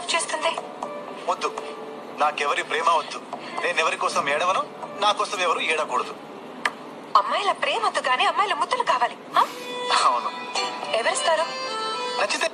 Love చేస్తుంది వద్దు నాకెవరి ప్రేమ వద్దు నేను ఎవరి కోసం ఏడవను నా కోసం ఎవరు ఏడకూడదు అమ్మాయిల ప్రేమ వద్దు కానీ అమ్మాయిల ముద్దులు కావాలి ఆ? అవును ఎవరిస్తారు నచ్చితే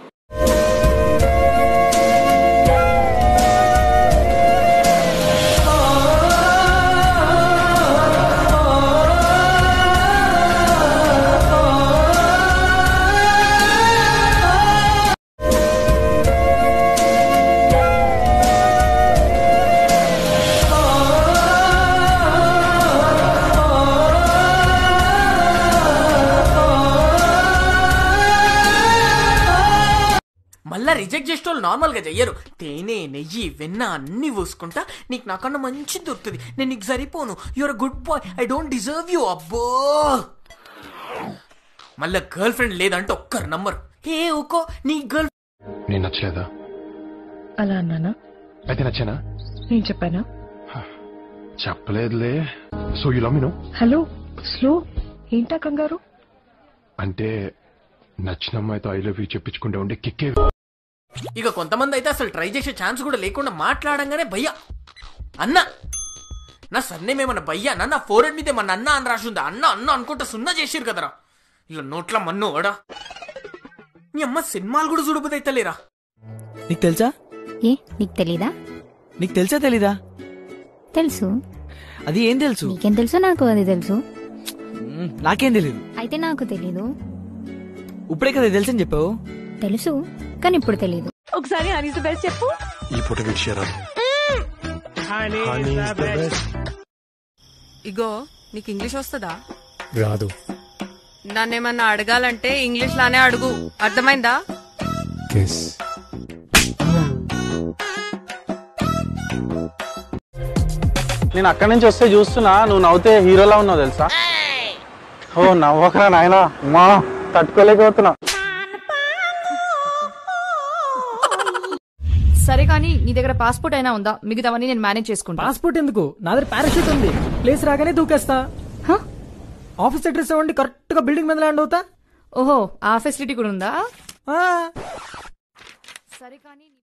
మళ్ళా రిజెక్ట్ చేసే వాళ్ళు నార్మల్ గా చెయ్యరు తేనె నెయ్యి వెన్న అన్ని పూసుకుంటా నీకు నాకన్నా మంచి దొరుకుతుంది నేను నీకు సరిపోను your good boy I don't deserve you అబ్బో మళ్ళా గర్ల్ ఫ్రెండ్ లేదంటే ఒక్కరు నంబర్ ఏ ఊకో నీ గర్ల్ నేను నచ్చలేదా అలా అన్నానా అయితే నచ్చానా నేను చెప్పానా చెప్పలేదులే so you love me no hello slow ఏంటా కంగారు అంటే నచ్చిన అమ్మాయితో ఐ లవ్ యూ చెప్పించుకుంటే ఉండే కిక్కే ఇక కొంతమంది అయితే అసలు ట్రై చేసే ఛాన్స్ కూడా లేకుండా మాట్లాడంగానే భయ్యా అన్న నా సన్నేమ్ ఏమన్నా భయ్యా నా నా ఫోర్ హెడ్ మీద మన అన్న అని రాసి ఉంది అన్న అన్న అనుకుంటా సున్నా చేసిరు కదరా ఇక నోట్ల మన్ను వాడా మీ అమ్మ సినిమాలు కూడా చూడబోదు అయితే లేరా నీకు తెలుసా ఏ నీకు తెలీదా నీకు తెలుసా తెలీదా తెలుసు అది ఏం తెలుసు నీకేం తెలుసు నాకు అది తెలుసు మ్మ్, నాకేం తెలీదు అయితే నాకు తెలీదు ఇప్పుడే కదా తెలుసని చెప్పావు తెలుసు కానీ ఇప్పుడు తెలీదు ఒకసారి హనీస్ బెస్ట్ చెప్పు ఈ పూట విడిచారా ఇగో నీకు ఇంగ్లీష్ వస్తుందా రాదు నన్నేమన్నా అడగాలంటే ఇంగ్లీష్ లానే అడుగు అర్థమైందా కిస్ నేను అక్కడి నుంచి వస్తే చూస్తున్నా నువ్వు నవ్వుతే హీరోలా ఉన్నావు తెలుసా ఓ నవ్వకరా నాయనా మా తట్టుకోలేకపోతున్నా సరే కానీ నీ దగ్గర పాస్పోర్ట్ అయినా ఉందా మిగతావన్నీ నేను మేనేజ్ చేసుకుంటా పాస్పోర్ట్ ఎందుకు నా దగ్గర పారాషూట్ ఉంది ప్లేస్ రాగానే దూకేస్తా ఆఫీస్ అడ్రస్ ఇవ్వండి కరెక్ట్ గా బిల్డింగ్ మీద ల్యాండ్ అవుతా ఓహో ఆ ఫెసిలిటీ కూడా ఉందా ఆ. సరే కానీ